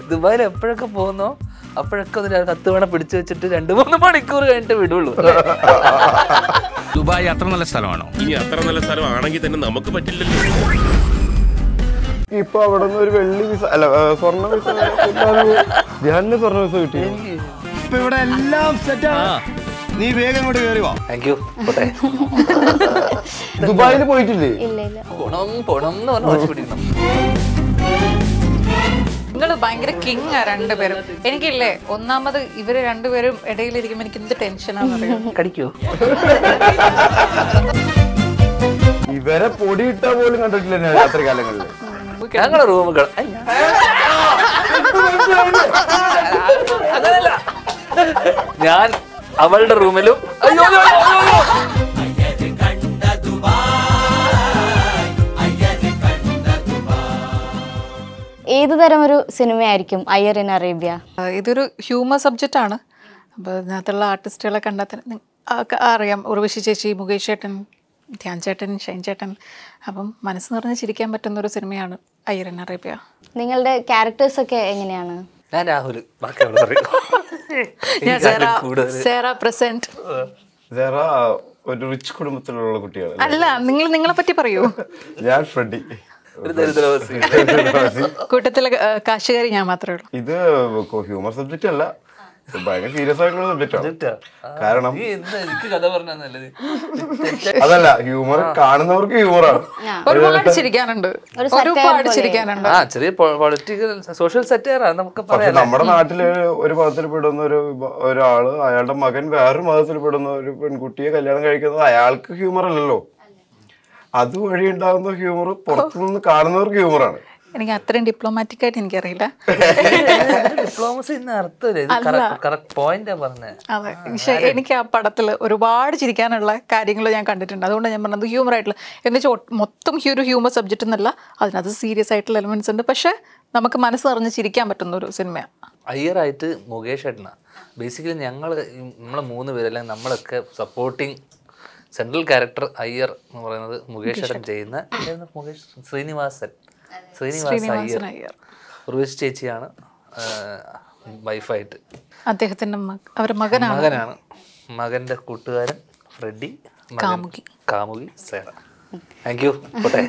ദുബായിൽ എപ്പോഴൊക്കെ പോകുന്നോ അപ്പോഴൊക്കെ ഒന്ന് കത്ത് വേണം പിടിച്ചു വെച്ചിട്ട് രണ്ട് മൂന്ന് മണിക്കൂർ കഴിഞ്ഞിട്ട് വിടുള്ളൂ ദുബായ് അത്ര നല്ല സ്ഥലമാണോ ഇനി അത്ര നല്ല സ്ഥലമാണെങ്കിൽ തന്നെ നമുക്ക് പറ്റില്ലല്ലോ ഇപ്പൊ അവിടെ നിന്ന് ഒരു വെള്ളി വിസ അല്ല ഏ, സ്വർണ്ണ വിസ ധ്യാനിന് സ്വർണ്ണ വിസ കിട്ടി ഇപ്പൊ ഇവിടെ എല്ലാം സെറ്റാണ് നീ വേഗം ഇങ്ങോട്ട് കയറി വാ താങ്ക് യു പോട്ടെ ദുബായിൽ പോയിട്ടില്ലേ ഇല്ല ഇല്ല പോണം പോണം എന്ന് പറഞ്ഞ് വാശി പിടിക്കണം നിങ്ങൾ ഭയങ്കര കിങ് ആ രണ്ടുപേരും എനിക്കില്ലേ ഒന്നാമത് ഇവര് രണ്ടുപേരും ഇടയിലിരിക്കുമ്പോൾ എനിക്ക് എന്ത് ടെൻഷനാണെന്നറിയാം കടിക്കോ ഇവരെ പൊടിയിട്ട പോലും കണ്ടിട്ടില്ല ഞാൻ രാത്രി കാലങ്ങളിൽ ഞങ്ങളുടെ റൂമുകൾ അങ്ങനല്ല ഞാൻ അവളുടെ റൂമിലും അയ്യോ അയ്യോ, അയ്യോ, അയ്യോ. ഏത് തരം ഒരു സിനിമയായിരിക്കും അയ്യർ ഇൻ അറേബ്യ ഇതൊരു ഹ്യൂമർ സബ്ജക്റ്റ് ആണ് അപ്പോൾ ഇതിനകത്തുള്ള ആർട്ടിസ്റ്റുകളെ കണ്ടാൽ തന്നെ നി- ആൾക്ക് അറിയാം ഉർവശി ചേച്ചി മുകേഷ് ചേട്ടൻ ധ്യാൻ ചേട്ടൻ ഷൈൻ ചേട്ടൻ അപ്പം മനസ്സ് നിറഞ്ഞ് ചിരിക്കാൻ പറ്റുന്ന ഒരു സിനിമയാണ് അയ്യരൻ അറേബ്യ നിങ്ങളുടെ ക്യാരക്ടേഴ്സ് ഒക്കെ എങ്ങനെയാണ് ഞാൻ രാഹുൽ ബാക്കി അവള് പറയും ഞാൻ എനിക്കാണ് സേറ കൂടുതൽ സേറ പ്രസന്റ് സെറ ഒരു റിച്ച് കുടുംബത്തിലുള്ള കുട്ടിയാണ് അല്ല നിങ്ങൾ നിങ്ങളെ പറ്റി പറയൂ ഞാൻ ഫ്രെഡി ഒരു ദരിദ്രവാസി കൂട്ടത്തിലെ ആ, കാശുകാരി ഞാൻ മാത്രമേ ഉള്ളൂ ഇത് ഹ്യൂമർ സബ്ജക്റ്റ് അല്ല ഇത് ഭയങ്കര സീരിയസ് ആയിട്ടുള്ള സബ്ജക്റ്റ് ആണ് കാരണം നീ എന്താ എനിക്ക് കഥ പറഞ്ഞാ നല്ലത് അതല്ല ഹ്യൂമർ കാണുന്നവർക്ക് ഹ്യൂമറാണ് ഒരുപാട് ചിരിക്കാനുണ്ട് ഒരു satire ഒരുപാട് പോലെ. ചിരിക്കാനുണ്ട് ആ ചെറിയ പൊളിറ്റിക്കൽ സോഷ്യൽ സെറ്ററാണ് നമുക്ക് പക്ഷെ പറയാം നമ്മുടെ നാട്ടില് ഒരു മതത്തിൽ പെടുന്ന ഒരു ബ- ഒരാള് അയാളുടെ മകൻ വേറൊരു മതത്തിൽ പെടുന്ന ഒരു പെൺകുട്ടിയെ കല്യാണം കഴിക്കുന്നത് അയാൾക്ക് ഹ്യൂമർ അല്ലല്ലോ അതുവഴി ഉണ്ടാകുന്ന ഹ്യൂമർ പുറത്തുനിന്ന് കാണുന്നവർക്ക് ഹ്യൂമറാണ് എനിക്ക് അത്രയും ഡിപ്ലോമാറ്റിക് ആയിട്ട് എനിക്കറിയില്ല ഡിപ്ലോമസി അർത്ഥമില്ല കറക്റ്റ് പോയിന്റാ പറഞ്ഞത് അതെ പക്ഷെ എനിക്ക് ആ പടത്തിൽ ഒരുപാട് ചിരിക്കാനുള്ള കാര്യങ്ങൾ ഞാൻ കണ്ടിട്ടുണ്ട് അതുകൊണ്ട് ഞാൻ പറഞ്ഞത് ഹ്യൂമർ ആയിട്ടുള്ള എന്ന് വെച്ചാൽ ഒട്ട് മൊത്തം ഈ ഒരു ഹ്യൂമർ സബ്ജക്റ്റ് എന്നല്ല അതിനകത്ത് സീരിയസ് ആയിട്ടുള്ള എലിമെന്റ്സ് ഉണ്ട് പക്ഷെ നമുക്ക് മനസ്സ് നിറഞ്ഞ് ചിരിക്കാൻ പറ്റുന്ന ഒരു സിനിമയാണ് അയ്യറായിട്ട് മുകേഷ് ഏട്ടനാ ബേസിക്കലി ഞങ്ങൾ നമ്മളെ മൂന്ന് പേരെല്ലാം നമ്മളൊക്കെ സപ്പോർട്ടിങ് സെൻട്രൽ ക്യാരക്ടർ അയ്യർ എന്ന് പറയുന്നത് മുകേഷ് ഏട്ടൻ ചെയ്യുന്ന എന്തായിരുന്നു മുകേഷ് ശ്രീനിവാസൻ ശ്രീനിവാസ് ശ്രീനിവാസൻ അയ്യർ അയ്യർ ഉർവശി ചേച്ചിയാണ് വൈഫായിട്ട് അദ്ദേഹത്തിന്റെ മക അവരുടെ മകനാണ് മകനാണ് മകന്റെ കൂട്ടുകാരൻ ഫ്രെഡി മകൻ കാമുകി. കാമുകി സേറ താങ്ക് യു പോട്ടെ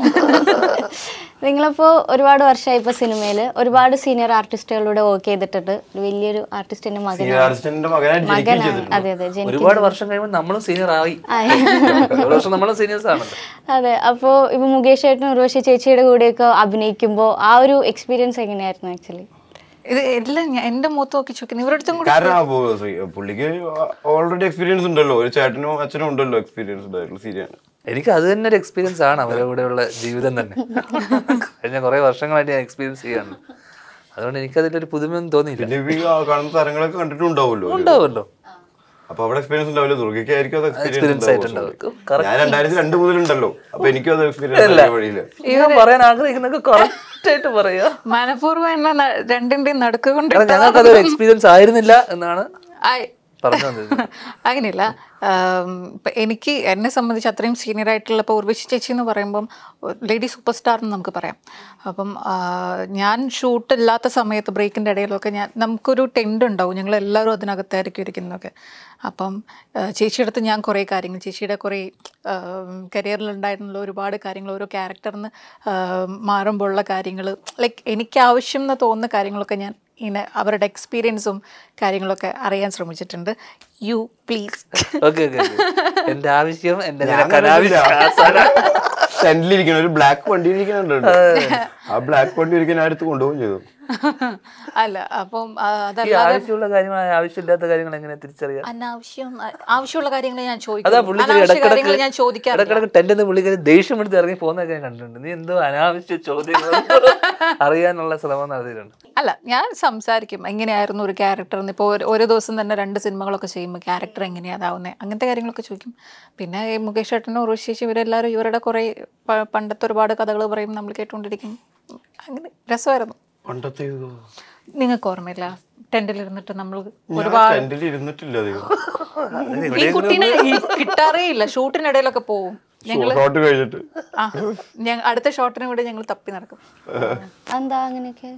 നിങ്ങളിപ്പോൾ ഒരുപാട് വർഷമായി ഇപ്പോൾ സിനിമയിൽ ഒരുപാട് സീനിയർ ആർട്ടിസ്റ്റുകളൂടെ വർക്ക് ചെയ്തിട്ടുണ്ട് ഒരു വലിയൊരു ആർട്ടിസ്റ്റിന്റെ മകനാണ് ആർട്ടിസ്റ്റിന്റെ മകനായിട്ട് ജനിക്കുകയും മകനാണ് ചെയ്തിട്ടുണ്ട് അതെ അതെ ജനി ഒരുപാട് വർഷം കഴിയുമ്പോൾ നമ്മളും സീനിയർ ആയി ഒരു വർഷം നമ്മളും സീനിയേഴ്സ് ആണല്ലോ അതെ അപ്പോൾ ഇപ്പോൾ മുകേഷ് ചേട്ടനും ഉർവശി ചേച്ചിയുടെ കൂടെയൊക്കെ അഭിനയിക്കുമ്പോൾ ആ ഒരു എക്സ്പീരിയൻസ് എങ്ങനെയായിരുന്നു ആക്ച്വലി ഇത് എല്ലാം ഞാൻ എന്റെ മുഖത്ത് നോക്കി ചോദിക്കുന്നു ഇവരുടെ അടുത്തും കൂടി കാരണം ആ പു- ശ്രീ- പുള്ളിക്ക് ഓൾറെഡി എക്സ്പീരിയൻസ് ഉണ്ടല്ലോ ഒരു ചേട്ടനും അച്ഛനും ഉണ്ടല്ലോ എക്സ്പീരിയൻസ് ഉണ്ടായിട്ടുള്ള സീരിയാണ് എനിക്ക് അത് തന്നെ ഒരു എക്സ്പീരിയൻസ് ആണ് അവരുടെ കൂടെയുള്ള ജീവിതം തന്നെ കഴിഞ്ഞ കുറെ വർഷങ്ങളായിട്ട് ഞാൻ എക്സ്പീരിയൻസ് ചെയ്യാണ് അതുകൊണ്ട് എനിക്കതിലൊരു പുതുമയൊന്നും തോന്നിയില്ല പിന്നെ ഇവര് ആ കാണുന്ന തരങ്ങളൊക്കെ കണ്ടിട്ടുണ്ടാവുമല്ലോ ഒരു- ഉണ്ടാവുമല്ലോ അപ്പൊ അവിടെ എക്സ്പീരിയൻസ് ഉണ്ടാവില്ല ദുർഗയ്ക്കായിരിക്കും അത് Experience എക്സ്പീരിയൻസ് ആയിട്ടുണ്ടാവും. Correct. ഞാൻ രണ്ടായിരത്തി രണ്ട് മുതലുണ്ടല്ലോ അപ്പൊ എനിക്കും അത് എക്സ്പീരിയൻസ് വഴിയില്ല ഇവൻ പറയാൻ ആഗ്രഹിക്കുന്നൊക്കെ കറക്റ്റ് ആയിട്ട് പറയാ മനഃപൂർവ്വം എന്നെ ന- രണ്ടിന്റെയും നടുക്ക് കൊണ്ട് കാരണം ഞങ്ങൾക്ക് അതൊരു എക്സ്പീരിയൻസ് ആയിരുന്നില്ല എന്നാണ് ആയി. പറഞ്ഞു വന്നത് അങ്ങനെയല്ല ആം, ഇപ്പൊ എനിക്ക് എന്നെ സംബന്ധിച്ച് അത്രയും സീനിയർ ആയിട്ടുള്ള ഇപ്പോൾ ഉർവശി ചേച്ചി എന്ന് പറയുമ്പം ലേഡി സൂപ്പർ സ്റ്റാർ എന്ന് നമുക്ക് പറയാം അപ്പം ആ, ഞാൻ ഷൂട്ട് ഇല്ലാത്ത സമയത്ത് ബ്രേക്കിൻ്റെ ഇടയിലൊക്കെ ഞാൻ നമുക്കൊരു ടെൻഡ് ഉണ്ടാവും ഞങ്ങൾ എല്ലാവരും അതിനകത്തായിരിക്കും ഇരിക്കുന്നതൊക്കെ അപ്പം ആ, ചേച്ചിയുടെ അടുത്ത് ഞാൻ കുറേ കാര്യങ്ങൾ ചേച്ചിയുടെ കുറേ കരിയറിലുണ്ടായിരുന്നുള്ള ഒരുപാട് കാര്യങ്ങൾ ഓരോ ക്യാരക്ടറിന് മാറുമ്പോഴുള്ള കാര്യങ്ങൾ ലൈക്ക് എനിക്ക് ആവശ്യം എന്ന് തോന്നുന്ന കാര്യങ്ങളൊക്കെ ഞാൻ ഇങ്ങനെ അവരുടെ എക്സ്പീരിയൻസും കാര്യങ്ങളൊക്കെ അറിയാൻ ശ്രമിച്ചിട്ടുണ്ട് യു പ്ലീസ് ഓക്കെ ഓക്കെ എന്റെ ആവശ്യം എന്റെ ഞാൻ നിനക്ക് അനാവശ്യം സെന്റിലിരിക്കണ ഒരു ബ്ലാക്ക് വണ്ടി ഇരിക്കുന്നുണ്ട് ആ ബ്ലാക്ക് വണ്ടി ഒരിക്കൽ ഞാൻ എടുത്ത് കൊണ്ടുപോകും ചെയ്തു അല്ല അപ്പം ആ, ഈ അതല്ലാതെ ആവശ്യമുള്ള കാര്യങ്ങൾ ആവശ്യമില്ലാത്ത കാര്യങ്ങൾ എങ്ങനെ തിരിച്ചറിയാം അനാവശ്യം ആവശ്യമുള്ള കാര്യങ്ങൾ ഞാൻ അതാ ചോദിക്കും പുള്ളിക്കാരി അനാവശ്യ കാര്യങ്ങൾ ഇടക്കിടക്ക് ഞാൻ ചോദിക്കാറില്ല ഇടക്കിടക്ക് ടെന്റിന്ന് പുള്ളിക്കാരി ദേഷ്യം എടുത്ത് ഇറങ്ങി പോകുന്നതൊക്കെ ഞാൻ കണ്ടിട്ടുണ്ട് നീ എന്തോ അനാവശ്യ ചോദ്യങ്ങൾ അറിയാനുള്ള ശ്രമം നടത്തിയിട്ടുണ്ട് അല്ല ഞാൻ സംസാരിക്കും എങ്ങനെയായിരുന്നു ഒരു ക്യാരക്ടർ ഇപ്പോൾ ഒരു ഒരു ദിവസം തന്നെ രണ്ട് സിനിമകളൊക്കെ ചെയ്യുമ്പോൾ ക്യാരക്ടർ എങ്ങനെയാണ് അതാവുന്നത് അങ്ങനത്തെ കാര്യങ്ങളൊക്കെ ചോദിക്കും പിന്നെ ഈ മുകേഷ് ഏട്ടനും ഉറവശി ചേച്ചി ഇവരെല്ലാവരും ഇവരുടെ കുറേ പ- പണ്ടത്തെ ഒരുപാട് കഥകൾ പറയും നമ്മൾ കേട്ടുകൊണ്ടിരിക്കും അങ്ങനെ രസമായിരുന്നു പണ്ടത്തെ നിങ്ങൾക്ക് ഓർമ്മയില്ല ടെൻറ്റിലിരുന്നിട്ട് നമ്മൾ ഒരുപാട് ടെന്റിൽ ഇരുന്നിട്ടില്ല അധികം ഈ കുട്ടീനെ ഈ കിട്ടാറേ ഇല്ല ഷൂട്ടിനിടയിലൊക്കെ പോവും ഷോട്ട് കഴിഞ്ഞിട്ട് ആ ഞങ്ങൾ അടുത്ത ഷോട്ടിനും കൂടെ ഞങ്ങൾ തപ്പി നടക്കും എന്താ അങ്ങനെയൊക്കെ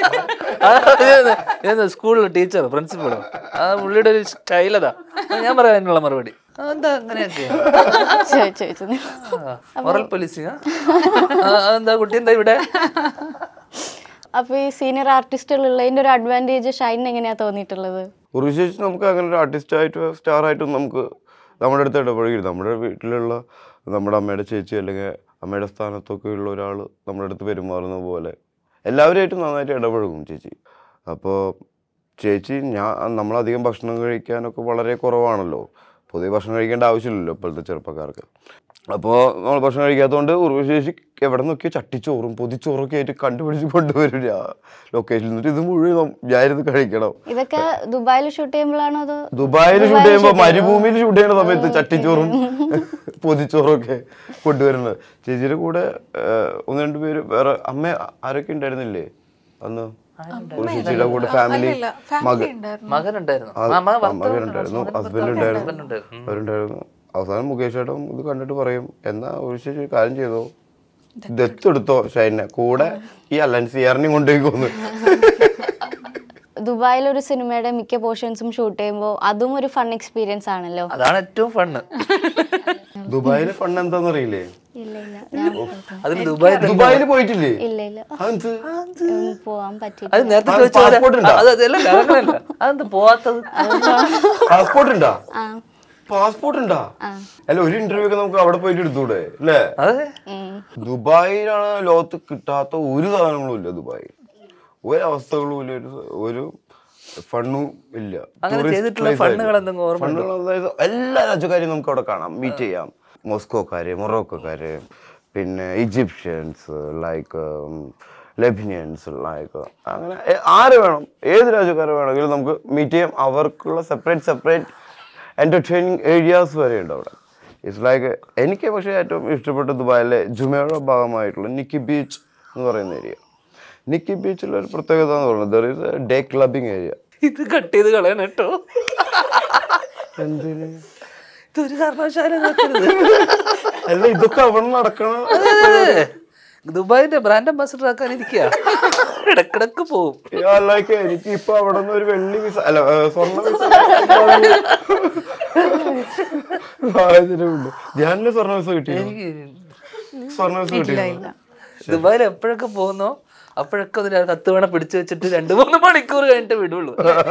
സ്കൂളിലെ ടീച്ചർ പ്രിൻസിപ്പളോ ആ പുള്ളിയുടെ ഒരു സ്റ്റൈലതാ ഞാൻ പറയാം അതിനുള്ള മറുപടി ആ, എന്താ അങ്ങനെയൊക്കെ ചോദിച്ചു ചോദിച്ചു മൊറൽ പോലീസിങ് എന്താ കുട്ടി എന്താ ഇവിടെ അപ്പൊ ഈ സീനിയർ ആർട്ടിസ്റ്റുകളുള്ളതിന്റെ ഒരു അഡ്വാൻറ്റേജ് ഷൈൻ എങ്ങനെയാ തോന്നിയിട്ടുള്ളത് ഉറുശേഷി നമുക്ക് അങ്ങനെ ഒരു ആർട്ടിസ്റ്റ് ആയിട്ട് സ്റ്റാർ ആയിട്ടും നമുക്ക് നമ്മുടെ അടുത്ത് ഇടപഴകരുത് നമ്മുടെ വീട്ടിലുള്ള നമ്മുടെ അമ്മയുടെ ചേച്ചി അല്ലെങ്കിൽ അമ്മയുടെ സ്ഥാനത്തൊക്കെ ഉള്ള ഒരാൾ നമ്മുടെ അടുത്ത് പെരുമാറുന്ന പോലെ എല്ലാവരുമായിട്ടും നന്നായിട്ട് ഇടപഴകും ചേച്ചി അപ്പോൾ ചേച്ചി ഞാൻ നമ്മളധികം ഭക്ഷണം കഴിക്കാനൊക്കെ വളരെ കുറവാണല്ലോ പൊതുവെ ഭക്ഷണം കഴിക്കേണ്ട ആവശ്യമില്ലല്ലോ ഇപ്പോഴത്തെ ചെറുപ്പക്കാർക്ക് അപ്പോൾ നമ്മൾ ഭക്ഷണം കഴിക്കാത്തതുകൊണ്ട് ഉർവശേഷി എവിടെ നിന്നൊക്കെ ചട്ടിച്ചോറും പൊതിച്ചോറും ഒക്കെ ആയിട്ട് കണ്ടുപിടിച്ച് കൊണ്ടുവരും ഞാൻ ലൊക്കേഷനിൽ നിന്നിട്ട് ഇത് മുഴുവൻ ഞാനിത് കഴിക്കണം ഇതൊക്കെ ദുബായിൽ ഷൂട്ട് ചെയ്യുമ്പോഴാണോ അതോ ദുബായിൽ ഷൂട്ട് ചെയ്യുമ്പോ മരുഭൂമിയിൽ ഷൂട്ട് ചെയ്യുന്ന സമയത്ത് ചട്ടിച്ചോറും പൊതിച്ചോറും ഒക്കെ കൊണ്ടുവരുന്നത് ചേച്ചിയുടെ കൂടെ ഏഹ്, ഒന്ന് രണ്ട് പേര് വേറെ അമ്മ ആരൊക്കെ ഉണ്ടായിരുന്നില്ലേ അന്ന് ഒരു ചേച്ചിയുടെ കൂടെ ഫാമിലി ഇല്ല മകൻ ഫാമിലി ഉണ്ടായിരുന്നു മകനുണ്ടായിരുന്നു ആ, ആ, മകൻ ആ, ഭർത്താവ് മകനുണ്ടായിരുന്നു ഹസ്ബൻഡ് ഉണ്ടായിരുന്നു അവരുണ്ടായിരുന്നു അവസാനം മുകേഷ് ചേട്ടൻ ഇത് കണ്ടിട്ട് പറയും എന്നാ ഒരു ചേച്ചി ഒരു കാര്യം ചെയ്തോ ദത്തെടുത്തോ ഷൈനെ കൂടെ ഈ അലൻസിയാറിനെയും കൊണ്ടുപോയിക്കോന്ന് ദുബായിൽ ഒരു സിനിമയുടെ മിക്ക പോർഷൻസും ഷൂട്ട് ചെയ്യുമ്പോൾ അതും ഒരു ഫൺ എക്സ്പീരിയൻസ് ആണല്ലോ അതാണ് ഏറ്റവും ഫണ്ണ് ദുബായിലെ ഫണ്ട് എന്താന്ന് അറിയില്ലേ ഇല്ല ഇല്ല ഞാൻ അതിന് ദുബായ് ദുബായിൽ പോയിട്ടില്ലേ ഇല്ല ഇല്ല അതെന്ത് ഉം, പോവാൻ പറ്റില്ല അത് നേരത്തെ ആ, ചോദിച്ച പോലെ- passport ഉണ്ടോ? അത് അതല്ല അങ്ങനെയല്ല അതെന്താ പോവാത്തത് പാസ്പോർട്ട് ഉണ്ടാ ആ പാസ്പോർട്ട് ഉണ്ടാ അല്ല ഒരു ഇന്റർവ്യൂ ഒക്കെ നമുക്ക് അവിടെ പോയിട്ട് എടുത്തൂടെ അല്ലേ അതെ ഉം. ദുബായിലാണ് ലോകത്ത് കിട്ടാത്ത ഒരു സാധനങ്ങളും ഇല്ല ദുബായിൽ ഒരവസ്ഥകളും ഇല്ല ഒരു ഒരു ഫണ്ണും ഇല്ല അങ്ങനെ Tourist ചെയ്തിട്ടുള്ള place ഫണ്ണുകൾ ആയിട്ട്. എന്തെങ്കിലും ഓർമ്മയുണ്ടോ? ഫണ്ണുകൾ അതായത് എല്ലാ രാജ്യക്കാരെയും നമുക്ക് അവിടെ കാണാം മീറ്റ് ചെയ്യാം മോസ്കോക്കാര് മൊറോക്കോക്കാര് പിന്നെ ഈജിപ്ഷ്യൻസ് ലൈക്ക് ലെബിനിയൻസ് ലൈക്ക് അങ്ങനെ എ- ആര് വേണം ഏത് രാജ്യക്കാരെ വേണമെങ്കിലും നമുക്ക് മീറ്റ് ചെയ്യാം അവർക്കുള്ള സെപ്പറേറ്റ് സെപ്പറേറ്റ് എൻ്റർടൈനിങ് ഏരിയാസ് വരെ ഉണ്ട് അവിടെ ഇറ്റ്സ് ലൈക്ക് എനിക്ക് പക്ഷേ ഏറ്റവും ഇഷ്ടപ്പെട്ട ദുബായിലെ ജുമയുടെ ഭാഗമായിട്ടുള്ള നിക്കി ബീച്ച് എന്ന് പറയുന്ന ഏരിയ നിക്കി ബീച്ചിലെ ഒരു പ്രത്യേകത എന്ന് പറയുന്നത് there is a day clubbing area ഇത് കട്ട് ചെയ്ത് കളയണം കേട്ടോ എന്തിന് ഇതൊരു കാരണവശാലും നോക്കരുത്. അല്ല ഇതൊക്കെ അവിടെ നടക്കണം അതെ. ദുബായിന്റെ ബ്രാൻഡ് അംബാസിഡർ ആക്കാൻ ഇരിക്കുക ഇടക്കിടക്ക് പോവും ലൈക്ക് എനിക്ക് ഇപ്പൊ അവിടെ നിന്ന് ഒരു വെള്ളി വിസ അല്ല ഏ, സ്വർണ്ണ വിസ സാഹചര്യമുണ്ട് ധ്യാനില് സ്വർണ്ണ വിസ കിട്ടി എനിക്ക് സ്വർണ്ണ വിസ കിട്ടി ഇല്ല ദുബായിൽ എപ്പോഴൊക്കെ പോകുന്നോ അപ്പോഴൊക്കെ ഒരു കത്ത് വേണം പിടിച്ചു വെച്ചിട്ട് രണ്ടു മൂന്ന് മണിക്കൂർ കഴിഞ്ഞിട്ട് വിടുള്ളൂ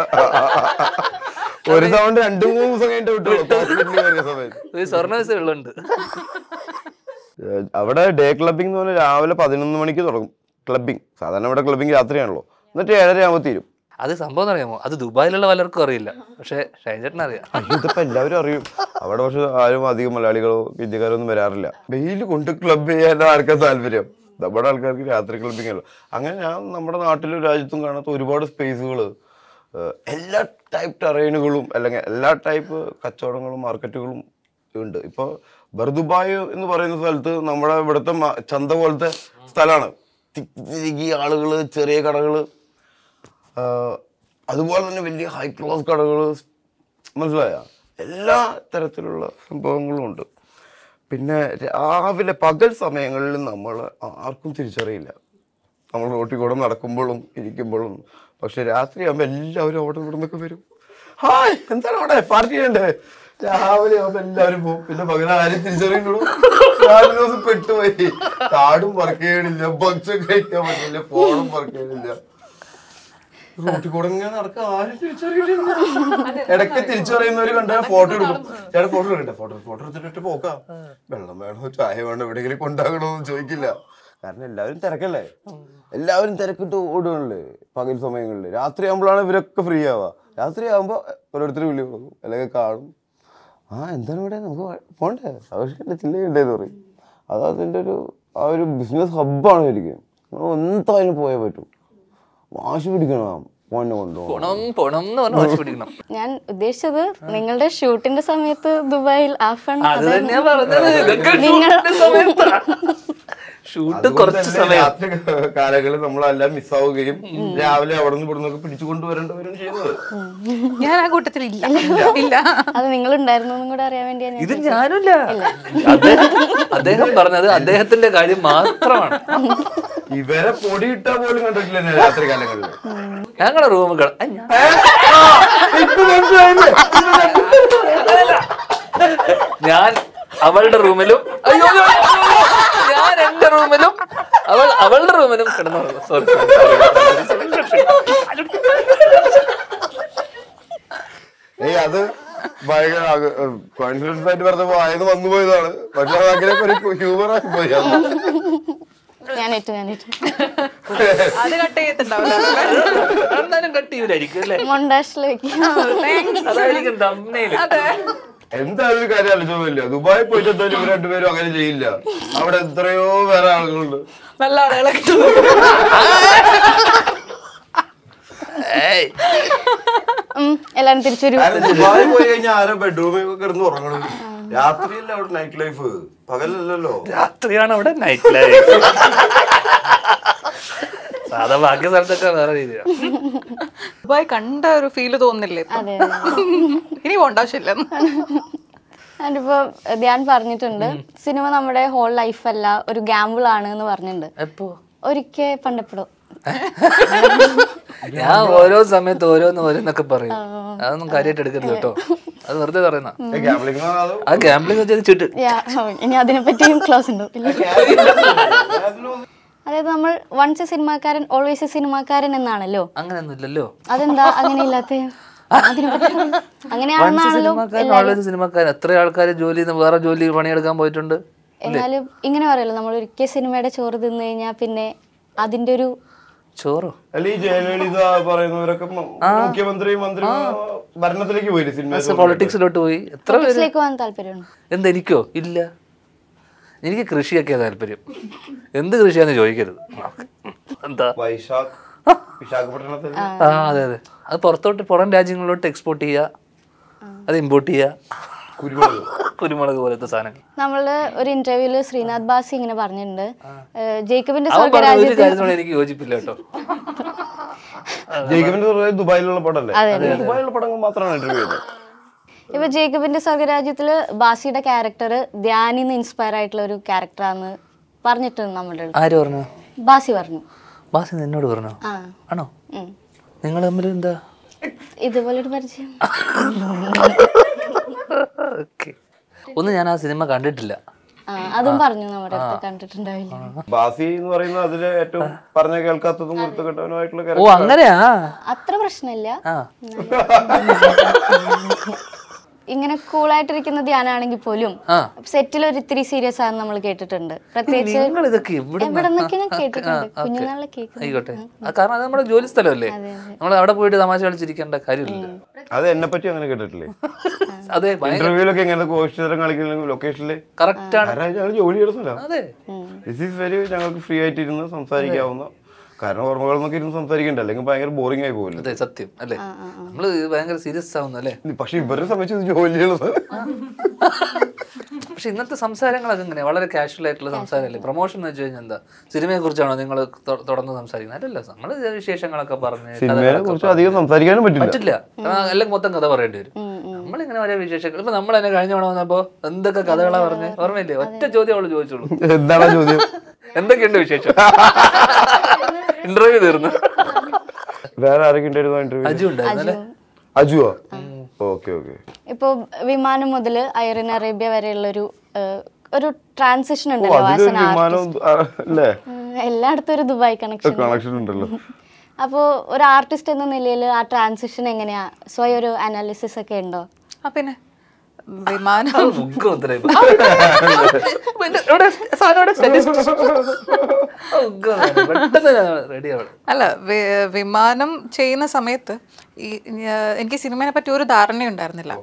ഒരു തവണ രണ്ടു മൂന്ന് ദിവസം കഴിഞ്ഞിട്ട് വിട്ടുള്ളൂ പാസ്പോർട്ടിന് കയറിയ സമയത്ത് ഒരു സ്വർണ്ണ വിസ ഉള്ളുണ്ട് ഏ, അവിടെ ഡേ ക്ലബിംഗ് എന്ന് പറഞ്ഞാൽ രാവിലെ പതിനൊന്ന് മണിക്ക് തുടങ്ങും ക്ലബിംഗ് സാധാരണ ഇവിടെ ക്ലബിംഗ് രാത്രിയാണല്ലോ എന്നിട്ട് ഏഴര ആകുമ്പോൾ തീരും അത് സംഭവം അറിയാമോ അത് ദുബായിലുള്ള പലർക്കും അറിയില്ല പക്ഷെ ഷൈൻചേട്ടൻ അറിയാം അയ്യോ ഇതിപ്പോ എല്ലാവരും അറിയും അവിടെ പക്ഷെ ആരും അധികം മലയാളികളോ ഇന്ത്യക്കാരോ ഒന്നും വരാറില്ല വെയിൽ കൊണ്ട് ക്ലബ് ചെയ്യാൻ ആർക്കാ താല്പര്യം നമ്മുടെ ആൾക്കാർക്ക് രാത്രി ക്ലബിംഗ് അല്ലോ അങ്ങനെ ഞാൻ നമ്മുടെ നാട്ടിലും രാജ്യത്തും കാണാത്ത ഒരുപാട് സ്പേസുകൾ എല്ലാ ടൈപ്പ് ടെറൈനുകളും അല്ലെങ്കിൽ എല്ലാ ടൈപ്പ് കച്ചവടങ്ങളും മാർക്കറ്റുകളും ഉണ്ട് ഇപ്പോൾ ബർദുബായ് എന്ന് പറയുന്ന സ്ഥലത്ത് നമ്മുടെ ഇവിടുത്തെ മ- ചന്ത പോലത്തെ സ്ഥലമാണ് തിക്കി ആളുകൾ ചെറിയ കടകൾ അതുപോലെ തന്നെ വലിയ ഹൈ ക്ലാസ് കടകൾ മനസ്സിലായ എല്ലാ തരത്തിലുള്ള സംഭവങ്ങളും ഉണ്ട് പിന്നെ രാവിലെ പകൽ സമയങ്ങളിൽ നമ്മൾ ആർക്കും തിരിച്ചറിയില്ല നമ്മൾ റോട്ടിൽ കൂടെ നടക്കുമ്പോഴും ഇരിക്കുമ്പോഴും പക്ഷെ രാത്രിയാകുമ്പോൾ എല്ലാവരും അവിടെ ഇവിടെ നിന്നൊക്കെ വരും ഹായ് എന്താണ് അവിടെ പാർട്ടി ചെയ്യണ്ടേ രാവിലെ ആകുമ്പോൾ എല്ലാവരും പോകും പിന്നെ പകരം ആരും തിരിച്ചറിയുള്ളൂ രാവിലെ ദിവസം പെട്ടുപോയി കാർഡും വർക്ക് ചെയ്യണില്ല ഭക്ഷണം കഴിക്കാൻ പറ്റില്ല ഫോണും വർക്ക് ചെയ്യണില്ല റോട്ടിൽ കൂടെ ഇങ്ങനെ നടക്കാൻ ആരും തിരിച്ചറിയില്ല ഇടയ്ക്ക് തിരിച്ചറിയുന്നവര് കണ്ട ഫോട്ടോ എടുക്കും ചേട്ടാ ഫോട്ടോ എടുക്കട്ടെ ഫോട്ടോ ഫോട്ടോ എടുത്തിട്ട് പോക്കാം വെള്ളം വേണോ ചായ വേണോ എവിടെയെങ്കിലും കൊണ്ടാകണോന്ന് ചോദിക്കില്ല കാരണം എല്ലാവരും തിരക്കല്ലേ എല്ലാവരും തിരക്കിട്ട് ഓടുകയല്ലേ പകൽ സമയങ്ങളിൽ രാത്രി ആകുമ്പോഴാണ് ഇവരൊക്കെ ഫ്രീ ആവുക രാത്രി ആകുമ്പോൾ ഓരോരുത്തർ വിളി കൊടുക്കും അല്ലെങ്കിൽ കാണും ആ എന്താണ് ഇവിടെ നമുക്ക് വ- പോണ്ടേ ആവശ്യമില്ല ചില്ലയുണ്ടേന്ന് പറയും അത് അതിൻ്റെ ഒരു ആ ഒരു ബിസിനസ് ഹബ്ബാണ് ശരിക്കും എന്തായാലും പോയേ പറ്റൂ വാശി പിടിക്കണം പോന്നെ കൊണ്ടുപോകണം പൊണം പൊണം എന്ന് പറഞ്ഞ് വാശി പിടിക്കണം ഞാൻ ഉദ്ദേശിച്ചത് നിങ്ങളുടെ ഷൂട്ടിന്റെ സമയത്ത് ദുബായിൽ ആ ഫൺ അത് തന്നെയാ പറഞ്ഞത് ഇതൊക്കെ നിങ്ങൾ ഷൂട്ടിന്റെ സമയത്താ. ഷൂട്ട് അതുകൊണ്ട് കുറച്ച് തന്നെ സമയം രാത്രി കാലങ്ങളിൽ നമ്മളെല്ലാം മിസ്സാവുകയും രാവിലെ അവിടെ നിന്ന് ഇവിടുന്ന് പിടിച്ചു കൊണ്ടുവരേണ്ടവരും ചെയ്യുന്നത് ഞാൻ ആ കൂട്ടത്തിൽ ഇല്ല ഇല്ല അത് നിങ്ങളുണ്ടായിരുന്നു എന്നും കൂടെ അറിയാൻ വേണ്ടിയാണ് ഞാൻ ഇത് ഞാനില്ല അദ്ദേഹം അദ്ദേഹം പറഞ്ഞത് അദ്ദേഹത്തിന്റെ കാര്യം മാത്രമാണ് ഇവരെ പൊടിയിട്ടാ പോലും കണ്ടിട്ടില്ല ഞാൻ രാത്രി കാലങ്ങളിൽ ഞങ്ങളുടെ റൂമുകൾ ഞാൻ അവളുടെ റൂമിലും അയ്യോ അയ്യോ, അയ്യോ, ഞാൻ എന്റെ റൂമിലും അവൾ അവളുടെ റൂമിലും കിടന്നു സോറി ഏയ് അത് ഭയങ്കര കോൺഫിഡൻസ് ആയിട്ട് പറഞ്ഞപ്പോ ആയത് വന്നു പോയതാണ് പക്ഷെ അത് അങ്ങനെ ഒരു ഹ്യൂമർ ആയി പോയി അത്. ഞാനേറ്റു ഞാനേറ്റു അത് കട്ട് ചെയ്തിട്ടുണ്ടാവില്ല എന്നാലും കട്ട് ചെയ്യൂലായിരിക്കും അല്ലേ മൊണ്ടാഷിൽ വെക്കും അതായിരിക്കും തമ്മയില് എന്തായാലും ഒരു കാര്യം ആലോചിച്ചില്ല ദുബായി പോയിട്ട് എന്തായാലും ഇവർ രണ്ടുപേരും അങ്ങനെ ചെയ്യില്ല അവിടെ എത്രയോ വേറെ ആളുകളുണ്ട് നല്ല ആളുകളെ ഏയ് ഉം, എല്ലാരും തിരിച്ചു വരും കാരണം ദുബായി പോയി കഴിഞ്ഞാൽ ആരോ ബെഡ്റൂമിൽ കിടന്ന് ഉറങ്ങണം രാത്രിയല്ല അവിടെ നൈറ്റ് ലൈഫ് പകലല്ലല്ലോ രാത്രിയാണ് അവിടെ നൈറ്റ് ലൈഫ് സാധാ ബാക്കി സ്ഥലത്തൊക്കെ വേറെ രീതിയാണ് ദുബായ് കണ്ട ഒരു ഫീല് തോന്നില്ലേ ഇപ്പൊ? അതെ ഇനി പോണ്ട ആവശ്യമില്ല അതിപ്പോ ധ്യാൻ പറഞ്ഞിട്ടുണ്ട് സിനിമ നമ്മുടെ ഹോൾ ലൈഫ് അല്ല ഒരു ഗാമ്പിൾ ആണ് എന്ന് പറഞ്ഞിട്ടുണ്ട് എപ്പോ ഒരിക്കൽ പണ്ടപ്പെടും ഞാൻ ഓരോ സമയത്ത് ഓരോന്ന് ഓരോന്നൊക്കെ പറയും അതൊന്നും കാര്യമായിട്ട് എടുക്കരുത് കേട്ടോ അത് വെറുതെ പറയുന്ന ഗാംബ്ലിംഗ് അതോ ആ ഗാംബ്ലിംഗ് വെച്ചാൽ ചുട്ട് യാ, ഇനി അതിനെ പറ്റിയും ക്ലോസ് ഉണ്ടോ ഇല്ല അതായത് നമ്മൾ വൺസ് എ സിനിമാക്കാരൻ ഓൾവേസ് എ സിനിമാക്കാരൻ എന്നാണല്ലോ അങ്ങനെയൊന്നും ഇല്ലല്ലോ അതെന്താ അങ്ങനെ ഇല്ലാത്ത അതിനെ പറ്റി പറയ്. അങ്ങനെയാണെന്നാണല്ലോ സിനിമക്കാരൻ ഓൾവേസ് സിനിമക്കാരൻ എത്ര ആൾക്കാർ ജോലി ചെയ്യുന്ന വേറെ ജോലി പണിയെടുക്കാൻ പോയിട്ടുണ്ട് എന്നാലും ഇങ്ങനെ പറയല്ലോ നമ്മൾ ഒരിക്കൽ സിനിമയുടെ ചോറ് തിന്നു കഴിഞ്ഞാൽ പിന്നെ അതിന്റെ ഒരു ചോറോ അല്ല ഈ ജയലളിത പറയുന്നവരൊക്കെ മ- മുഖ്യമന്ത്രി മന്ത്രി ഭരണത്തിലേക്ക് പോയി സിനിമ പൊളിറ്റിക്സിലോട്ട് പോയി എത്ര പേര് പൊളിറ്റിക്സിലേക്ക് പോകാൻ താല്പര്യമുണ്ട് എന്താ എനിക്കോ ഇല്ല എനിക്ക് കൃഷിയൊക്കെയാ താല്പര്യം എന്ത് കൃഷിയാന്ന് ചോദിക്കരുത് എന്താ വൈശാഖ് വിശാഖപട്ടണത്തിൽ ആ അതെ അതെ അത് പുറത്തോട്ട് പുറം രാജ്യങ്ങളിലോട്ട് എക്സ്പോർട്ട് ചെയ്യുക അത് ഇമ്പോർട്ട് ചെയ്യുക കുരുമുളക് കുരുമുളക് പോലത്തെ സാധനങ്ങൾ നമ്മള് ഒരു ഇന്റർവ്യൂല് ശ്രീനാഥ് ബാസി ഇങ്ങനെ പറഞ്ഞിട്ടുണ്ട് ഏഹ് ജേക്കബിന്റെ അവൻ പറഞ്ഞ ഒരു സ്വർഗരാജ്യത്തിൽ കാര്യത്തിനോട് എനിക്ക് യോജിപ്പില്ല കേട്ടോ ജേക്കബിന്റെ പറയുന്നത് ദുബായിലുള്ള പടമല്ലേ ദുബായിലുള്ള പടങ്ങൾ മാത്രമാണ് ഇന്റർവ്യൂ ചെയ്തത് ഇപ്പൊ ജേക്കബിന്റെ സ്വർഗരാജ്യത്തില് ബാസിയുടെ ക്യാരക്ടർ ധ്യാനിന്ന് ഇൻസ്പയർ ആയിട്ടുള്ള ഒരു ക്യാരക്ടറാന്ന് പറഞ്ഞിട്ടുണ്ട് നമ്മുടെ അടുത്ത്. ആര് പറഞ്ഞു ബാസി പറഞ്ഞു ബാസി നിന്നോട് പറഞ്ഞോ ആ ആണോ ഉം. നിങ്ങൾ തമ്മിൽ എന്താ ഇതുപോലൊരു പരിചയം ഓക്കെ ഒന്ന് ഞാൻ ആ സിനിമ കണ്ടിട്ടില്ല ആ അതും പറഞ്ഞു നമ്മുടെ അടുത്ത് കണ്ടിട്ടുണ്ടാവില്ല ബാസി എന്ന് പറയുന്നത് അതിലെ ഏറ്റവും പറഞ്ഞ കേൾക്കാത്തതും കുരുത്തക്കെട്ടവനുമായിട്ടുള്ള ഓ character. അങ്ങനെയാ അത്ര പ്രശ്നമില്ല ആ ഇങ്ങനെ കൂളായിട്ടിരിക്കുന്ന ധ്യാനാണെങ്കിൽ പോലും ആ. സെറ്റിൽ ഒരു ഇത്തിരി സീരിയസ് ആണെന്ന് നമ്മൾ കേട്ടിട്ടുണ്ട് പ്രത്യേകിച്ച് നിങ്ങൾ ഇതൊക്കെ എവിടെ എവിടെ നിന്നൊക്കെ ഞാൻ കേട്ടിട്ടുണ്ട് കുഞ്ഞുനാളിലെ കേൾക്കുന്നത് ആയിക്കോട്ടെ ആ കാരണം അത് നമ്മുടെ ജോലി സ്ഥലമല്ലേ നമ്മൾ അവിടെ പോയിട്ട് തമാശ കളിച്ചിരിക്കേണ്ട കാര്യമില്ല അത് എന്നെ പറ്റി അങ്ങനെ കേട്ടിട്ടില്ലേ അതെ ഇന്റർവ്യൂലൊക്കെ ഇങ്ങനെ കോഷ്ടം കളിക്കുന്ന ലൊക്കേഷനില് കറക്റ്റ് ആണ് ഞങ്ങൾ ജോലി ചെയ്യുന്ന സ്ഥലം അതെ ദിസ് ഈസ് വെരി ഞങ്ങൾക്ക് ഫ്രീ ആയിട്ട് ഇരുന്ന് സംസാരിക്കാവുന്ന കാരണം ഓർമ്മകൾ നോക്കി ഇരുന്ന് സംസാരിക്കണ്ട അല്ലെങ്കിൽ ഭയങ്കര ബോറിംഗ് ആയി പോകില്ല അതെ സത്യം അല്ലേ നമ്മള് ഭയങ്കര സീരിയസ് ആവുന്നു അല്ലേ പക്ഷെ ഇവരെ സംബന്ധിച്ച് ഇത് ജോലിയുള്ളത് പക്ഷെ ഇന്നത്തെ സംസാരങ്ങൾ അതെങ്ങനെ വളരെ കാഷ്വൽ ആയിട്ടുള്ള സംസാരമല്ലേ പ്രൊമോഷൻ എന്ന് വെച്ച് കഴിഞ്ഞാൽ എന്താ സിനിമയെ കുറിച്ചാണോ നിങ്ങൾ തുടർന്ന് സംസാരിക്കുന്നത് അല്ലല്ല നമ്മള് വിശേഷങ്ങളൊക്കെ പറഞ്ഞ് സിനിമയെ കഥകളൊക്കെ കുറിച്ച് അധികം സംസാരിക്കാനും പറ്റില്ല പറ്റില്ല കാരണം എല്ലാം മൊത്തം കഥ പറയേണ്ടി വരും നമ്മളിങ്ങനെ ഓരോ വിശേഷങ്ങൾ ഇപ്പൊ നമ്മൾ തന്നെ കഴിഞ്ഞ തവണ വന്നപ്പോ എന്തൊക്കെ കഥകളാ പറഞ്ഞേ ഓർമ്മയില്ലേ ഒറ്റ ചോദ്യം അവള് ചോദിച്ചോളൂ എന്താണ് ചോദ്യം എന്തൊക്കെയുണ്ട് വിശേഷം ഇന്റർവ്യൂ തീർന്നു വേറെ ആരൊക്കെ ഉണ്ടായിരുന്നു ഇന്റർവ്യൂ അജു ഉണ്ടായിരുന്നു അല്ലേ അജുവാ ഓക്കെ ഓക്കെ ഇപ്പൊ വിമാനം മുതൽ ഐറിൻ അറേബ്യ വരെയുള്ള ഒരു ഏഹ്, ഒരു ട്രാൻസിഷൻ ഉണ്ടല്ലോ ആസ് അതിലൊരു എൻ വിമാനം ആ, അല്ലേ എല്ലായിടത്തും ഒരു ദുബായ് കണക്ഷൻ കണക്ഷൻ ഉണ്ടല്ലോ അപ്പോൾ ഒരു ആർട്ടിസ്റ്റ് എന്ന നിലയിൽ ആ ട്രാൻസിഷൻ എങ്ങനെയാ സ്വയം ഒരു അനാലിസിസ് ഒക്കെ ഉണ്ടോ ആ പിന്നെ വിമാനം മുഖം ഉത്തരം ഇപ്പൊ. പിന്നെ എവിടെ? സാധനം എവിടെ? ആ, ഉഗ്രം സാധനം. പെട്ടെന്ന് റെഡി ആവണം അല്ല വി- വിമാനം ചെയ്യുന്ന സമയത്ത് ഈ ഞാ- എനിക്ക് സിനിമയെ പറ്റി ഒരു ധാരണയുണ്ടായിരുന്നില്ല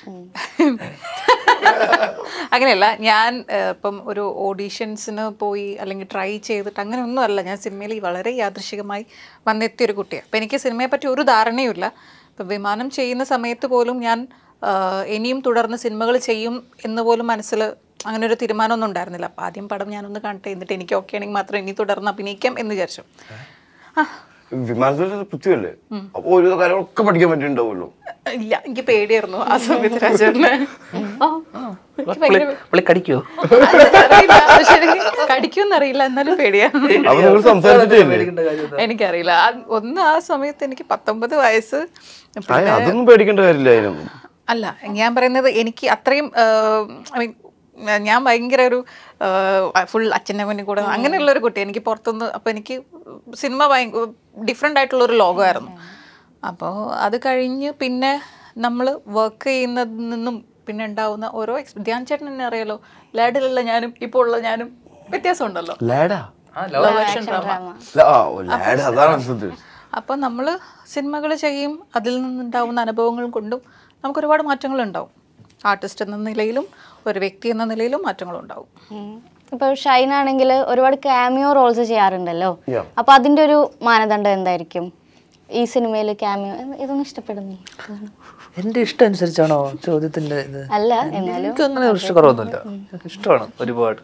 അങ്ങനെയല്ല ഞാൻ ഏഹ്, ഇപ്പം ഒരു ഓഡീഷൻസിന് പോയി അല്ലെങ്കിൽ ട്രൈ ചെയ്തിട്ട് അങ്ങനെയൊന്നും അല്ല ഞാൻ സിനിമയിൽ വളരെ യാദൃശികമായി വന്നെത്തിയ ഒരു കുട്ടിയാണ് അപ്പം എനിക്ക് സിനിമയെ പറ്റി ഒരു ധാരണയുമില്ല ഇപ്പം വിമാനം ചെയ്യുന്ന സമയത്ത് പോലും ഞാൻ ആഹ് ഇനിയും തുടർന്ന് സിനിമകൾ ചെയ്യും എന്ന് പോലും മനസ്സിൽ അങ്ങനെ ഒരു തീരുമാനമൊന്നും ഉണ്ടായിരുന്നില്ല അപ്പോൾ ആദ്യം പടം ഞാനൊന്ന് കാണട്ടെ എന്നിട്ട് എനിക്ക് ഓക്കെ ആണെങ്കിൽ മാത്രം ഇനി തുടർന്ന് അഭിനയിക്കാം എന്ന് വിചാരിച്ചു ആ വിമാനത്തിൽ പൃഥ്വിയല്ലേ അപ്പൊ ഒരു കാര്യങ്ങളൊക്കെ പഠിക്കാൻ പറ്റിയിട്ടുണ്ടാവുമല്ലോ ഇല്ല എനിക്ക് പേടിയായിരുന്നു ആ സമയത്ത് രാജേട്ടനെ ആ, എനിക്ക് ഭയങ്കര പേ- പുള്ളി കടിക്കോ അത് അറിയില്ല പക്ഷെ എനിക്ക് കടിക്കുമെന്ന് അറിയില്ല എന്നാലും പേടിയാണ് അപ്പൊ നിങ്ങൾ സംസാരിച്ചിട്ടില്ലേ എനിക്കറിയില്ല ആ- ഒന്ന് ആ സമയത്ത് എനിക്ക് പത്തൊമ്പത് വയസ്സ് ആയ, അതൊന്നും പേടിക്കേണ്ട കാര്യമില്ല അതിനൊന്നും അല്ല ഞാൻ പറയുന്നത് എനിക്ക് അത്രയും ഐ മീൻ ഞാൻ ഭയങ്കര ഒരു ഫുൾ അച്ഛൻ്റെ മുന്നിൽ കൂടെ അങ്ങനെയുള്ള ഒരു കുട്ടി എനിക്ക് പുറത്തുനിന്ന് അപ്പോൾ എനിക്ക് സിനിമ ഭയങ്കര ഡിഫറെൻ്റ് ആയിട്ടുള്ള ഒരു ലോകമായിരുന്നു അപ്പോൾ അത് കഴിഞ്ഞ് പിന്നെ നമ്മൾ വർക്ക് ചെയ്യുന്നതിൽ നിന്നും പിന്നെ ഉണ്ടാവുന്ന ഓരോ എക്സ് ധ്യാൻ ചേട്ടൻ എന്നെ അറിയാലോ ലാഡിലുള്ള ഞാനും ഇപ്പോൾ ഉള്ള ഞാനും വ്യത്യാസമുണ്ടല്ലോ ലാഡാ ലവ് ആക്ഷൻ ഡ്രാമ ല- ആ, ഓ, ലാഡ് അതാണ് ശ്രദ്ധിച്ചത്. അപ്പോൾ നമ്മൾ സിനിമകൾ ചെയ്യും അതിൽ നിന്നുണ്ടാവുന്ന അനുഭവങ്ങൾ കൊണ്ടും നമുക്ക് ഒരുപാട് മാറ്റങ്ങൾ ഉണ്ടാവും ആർട്ടിസ്റ്റ് എന്ന നിലയിലും ഒരു വ്യക്തി എന്ന നിലയിലും മാറ്റങ്ങൾ ഉണ്ടാവും ഇപ്പൊ ഷൈൻ ആണെങ്കിൽ ഒരുപാട് ക്യാമിയോ റോൾസ് ചെയ്യാറുണ്ടല്ലോ Yeah. അപ്പൊ അതിന്റെ ഒരു മാനദണ്ഡം എന്തായിരിക്കും ഈ സിനിമയിൽ ക്യാമിയോ ഇതൊന്നും ഇഷ്ടപ്പെടുന്നില്ല എന്റെ ഇഷ്ടം അനുസരിച്ചാണോ ചോദ്യത്തിന്റെ ഇത് അല്ല എന്നാലും എനിക്ക് അങ്ങനെ ഇഷ്ടക്കുറവൊന്നുമില്ല എനിക്ക് ഇഷ്ടമാണ് ഒരുപാട്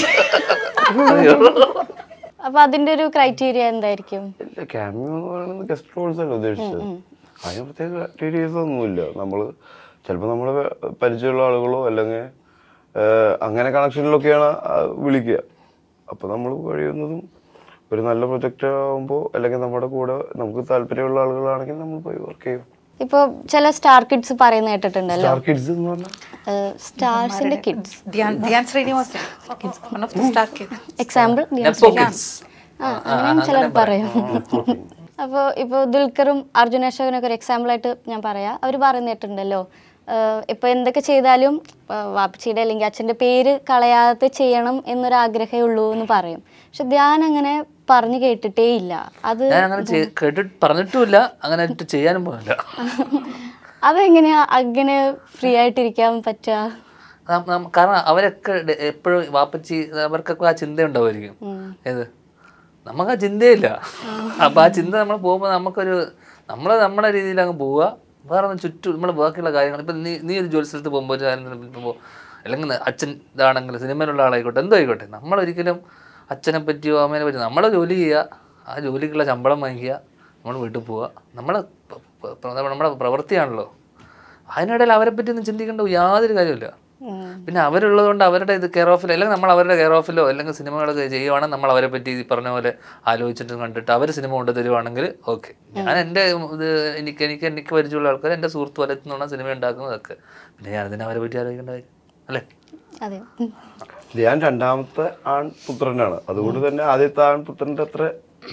അപ്പൊ അതിന്റെ ഒരു ക്രൈറ്റീരിയ എന്തായിരിക്കും ഇല്ല ക്യാമിയോ എന്ന് പറയുന്നത് ഗസ്റ്റ് റോൾസ് അല്ല ഉദ്ദേശിച്ചത് അതിന് പ്രത്യേക ക്രൈറ്റീരിയസ് ഒന്നുമില്ല നമ്മള് ചിലപ്പോൾ നമ്മുടെ പരിചയമുള്ള ആളുകളോ അല്ലെങ്കിൽ അങ്ങനെ കണക്ഷനിലൊക്കെയാണ് ആ വിളിക്കുക അപ്പൊ നമ്മൾ കഴിയുന്നതും ഒരു നല്ല പ്രൊജക്റ്റ് ആകുമ്പോൾ അല്ലെങ്കിൽ നമ്മുടെ കൂടെ നമുക്ക് താല്പര്യമുള്ള ആളുകളാണെങ്കിൽ നമ്മൾ പോയി വർക്ക് ചെയ്യും ഇപ്പൊ ചില സ്റ്റാർ കിഡ്സ് പറയുന്ന കേട്ടിട്ടുണ്ടല്ലോ സ്റ്റാർ കിഡ്സ് എന്ന് പറഞ്ഞാൽ സ്റ്റാർസിന്റെ kids Dhyan Dhyan Sreenivasan one of the star kid example Nepo kids. ആ അങ്ങനെ ചിലർ പറയും അപ്പോൾ ഇപ്പോൾ ദുൽഖറും അർജുൻ അശോകനൊക്കെ ഒരു എക്സാമ്പിൾ ആയിട്ട് ഞാൻ പറയാം അവർ പറയുന്നിട്ടുണ്ടല്ലോ ഇപ്പോൾ എന്തൊക്കെ ചെയ്താലും ഇപ്പൊ വാപ്പച്ചിയുടെ അല്ലെങ്കിൽ അച്ഛൻ്റെ പേര് കളയാതെ ചെയ്യണം എന്നൊരു ആഗ്രഹമേ ഉള്ളൂ എന്ന് പറയും പക്ഷെ ധ്യാൻ അങ്ങനെ പറഞ്ഞു കേട്ടിട്ടേ ഇല്ല അത് ഞാൻ അങ്ങനെ ചെയ്- കേട്ടിട്ട് പറഞ്ഞിട്ടുമില്ല അങ്ങനെ ആയിട്ട് ചെയ്യാനും പോകില്ല അതെങ്ങനെയാ അങ്ങനെ ഫ്രീ ആയിട്ടിരിക്കാൻ പറ്റുക നം- നം- കാരണം അവരൊക്കെ ഡെ- എപ്പോഴും വാപ്പച്ചി അവർക്കൊക്കെ ആ ചിന്ത ഉണ്ടാവുമായിരിക്കും ഏത് നമുക്ക് ആ ചിന്തയില്ല അപ്പൊ ആ ചിന്ത നമ്മൾ പോകുമ്പോൾ നമുക്കൊരു നമ്മൾ നമ്മുടെ രീതിയിൽ അങ്ങ് പോവുക വേറെ ഒന്നും ചുറ്റും നമ്മൾ ബാക്കിയുള്ള കാര്യങ്ങൾ ഇപ്പം നീ നീ ഒരു ജോലി സ്ഥലത്ത് പോകുമ്പോൾ ഒരു കാര്യം പോകുമ്പോൾ അല്ലെങ്കിൽ അച്ഛൻ ഇതാണെങ്കിൽ സിനിമയിലുള്ള ആളായിക്കോട്ടെ എന്തോ ആയിക്കോട്ടെ നമ്മളൊരിക്കലും അച്ഛനെ പറ്റിയോ അമ്മേനെ പറ്റിയോ നമ്മളെ ജോലി ചെയ്യുക ആ ജോലിക്കുള്ള ശമ്പളം വാങ്ങിക്കുക നമ്മൾ വീട്ടിൽ പോവുക നമ്മളെ പ- പ- പ- നമ്മുടെ പ്രവൃത്തിയാണല്ലോ അതിനിടയിൽ അവരെ പറ്റി ഒന്നും ചിന്തിക്കേണ്ട യാതൊരു കാര്യമില്ല പിന്നെ അവരുള്ളത് കൊണ്ട് അവരുടെ ഇത് കെയർ ഓഫിലോ അല്ലെങ്കിൽ നമ്മൾ അവരുടെ കെയർ ഓഫിലോ അല്ലെങ്കിൽ സിനിമകളൊക്കെ ചെയ്യുവാണെങ്കിൽ നമ്മൾ അവരെ പറ്റി ഈ പറഞ്ഞ പോലെ ആലോചിച്ചിട്ട് കണ്ടിട്ട് അവർ സിനിമ കൊണ്ട് തരുവാണെങ്കിൽ ഓക്കെ ഞാൻ എൻ്റെ ഇത് എനിക്ക് എനിക്ക് എനിക്ക് പരിചയമുള്ള ആൾക്കാർ എൻ്റെ സുഹൃത്ത് വലത്തു നിന്നാണ് സിനിമ ഉണ്ടാക്കുന്നതൊക്കെ പിന്നെ ഞാൻ അതിനെ അവരെ പറ്റി ആലോചിക്കേണ്ട കാര്യം അല്ലേ അതെ ഞാൻ രണ്ടാമത്തെ ആൺപുത്രനാണ് അതുകൊണ്ട് തന്നെ ആദ്യത്തെ ആൺപുത്രന്റെ അത്ര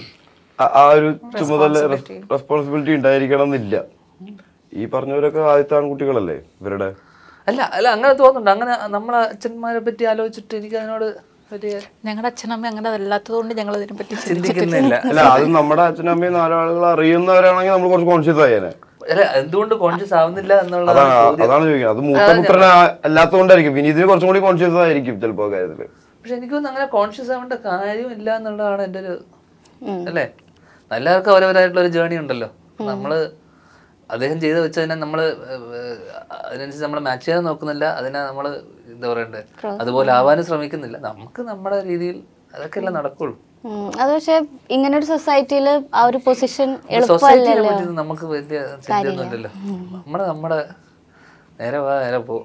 ആ- ആ ഒരു ചുമതല റെസ്പോൺസിബിലിറ്റി ഉണ്ടായിരിക്കണം എന്നില്ല ഈ പറഞ്ഞവരൊക്കെ ആദ്യത്തെ ആൺകുട്ടികളല്ലേ ഇവരുടെ അല്ല അല്ല അങ്ങനെ തോന്നുന്നുണ്ട് അങ്ങനെ നമ്മളെ അച്ഛന്മാരെ പറ്റി ആലോചിച്ചിട്ട് എനിക്ക് അതിനോട് വലിയ ഞങ്ങളുടെ അച്ഛനമ്മ അങ്ങനെ അതല്ലാത്തതുകൊണ്ട് ഞങ്ങൾ ഇതിനെപ്പറ്റി ചിന്തിക്കുന്നില്ല അല്ല അത് നമ്മുടെ അച്ഛനും അമ്മയും നാലാളുകൾ അറിയുന്നവരാണെങ്കിൽ നമ്മൾ കുറച്ച് കോൺഷ്യസ് ആയേനെ അല്ല എന്തുകൊണ്ട് കോൺഷ്യസ് ആവുന്നില്ല എന്നുള്ളതാണ് അതാണ് ചോദ്യം അതാണ് ചോദിക്കുന്നത് അത് മൂത്ത പുത്രന അല്ലാത്തതുകൊണ്ടായിരിക്കും വിനീതിന് കുറച്ചും കൂടി കോൺഷ്യസ് ആയിരിക്കും ചിലപ്പോ ആ കാര്യത്തില് പക്ഷെ എനിക്കൊന്നും അങ്ങനെ കോൺഷ്യസ് ആവേണ്ട കാര്യമില്ല എന്നുള്ളതാണ് എൻ്റെ ഒരു അല്ലേ എല്ലാവർക്കും അവരവരായിട്ടുള്ള ഒരു ജേണി ഉണ്ടല്ലോ നമ്മള് അദ്ദേഹം ചെയ്ത് വെച്ചതിനെ നമ്മൾ അതിനനുസരിച്ച് നമ്മൾ മാച്ച് ചെയ്യാൻ നോക്കുന്നില്ല അതിനെ നമ്മൾ എന്താ പറയണ്ടേ അതുപോലെ ആവാനും ശ്രമിക്കുന്നില്ല നമുക്ക് നമ്മുടെ രീതിയിൽ അതൊക്കെ അല്ലേ നടക്കുള്ളൂ ഉം. അത് പക്ഷെ ഇങ്ങനെ ഒരു സൊസൈറ്റിയിൽ ആ ഒരു പൊസിഷൻ സൊസൈറ്റിനെ എളുപ്പമല്ലല്ലോ പറ്റി നമുക്ക് വലിയ ചിന്തയൊന്നും ഇല്ലല്ലോ നമ്മുടെ നമ്മുടെ നേരെ വാ നേരെ പോ